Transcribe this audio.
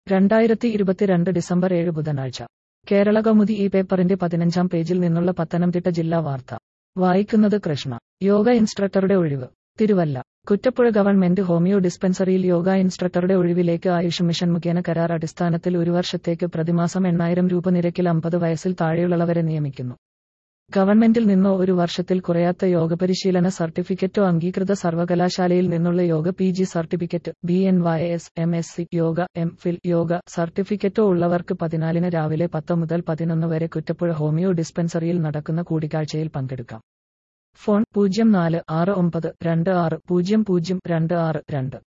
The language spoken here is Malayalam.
രണ്ടായിരത്തി ഇരുപത്തിരണ്ട് ഡിസംബർ ഏഴ് ബുധനാഴ്ച കേരള കൗമുദി ഈ പേപ്പറിന്റെ പതിനഞ്ചാം പേജിൽ നിന്നുള്ള പത്തനംതിട്ട ജില്ലാ വാർത്ത വായിക്കുന്നത് കൃഷ്ണ യോഗ ഇൻസ്ട്രക്ടറുടെ ഒഴിവ് തിരുവല്ല കുറ്റപ്പുഴ ഗവൺമെന്റ് ഹോമിയോ ഡിസ്പെൻസറിയിൽ യോഗ ഇൻസ്ട്രക്ടറുടെ ഒഴിവിലേക്ക് ആയുഷ് മിഷൻ മുഖേന കരാർ അടിസ്ഥാനത്തിൽ ഒരു വർഷത്തേക്ക് പ്രതിമാസം എണ്ണായിരം രൂപ നിരക്കിൽ അമ്പത് വയസ്സിൽ താഴെയുള്ളവരെ നിയമിക്കുന്നു ഗവൺമെന്റിൽ നിന്നോ ഒരു വർഷത്തിൽ കുറയാത്ത യോഗ പരിശീലന സർട്ടിഫിക്കറ്റോ അംഗീകൃത സർവകലാശാലയിൽ നിന്നുള്ള yoga P G certificate B N Y S M S C yoga M phil yoga സർട്ടിഫിക്കറ്റോ ഉള്ളവർക്ക് പതിനാലിന് രാവിലെ പത്ത് മുതൽ പതിനൊന്ന് വരെ കുറ്റപ്പുഴ ഹോമിയോ ഡിസ്പെൻസറിയിൽ നടക്കുന്ന കൂടിക്കാഴ്ചയിൽ പങ്കെടുക്കാം ഫോൺ പൂജ്യം നാല് ആറ് ഒമ്പത് രണ്ട് ആറ് പൂജ്യം പൂജ്യം രണ്ട് ആറ് രണ്ട്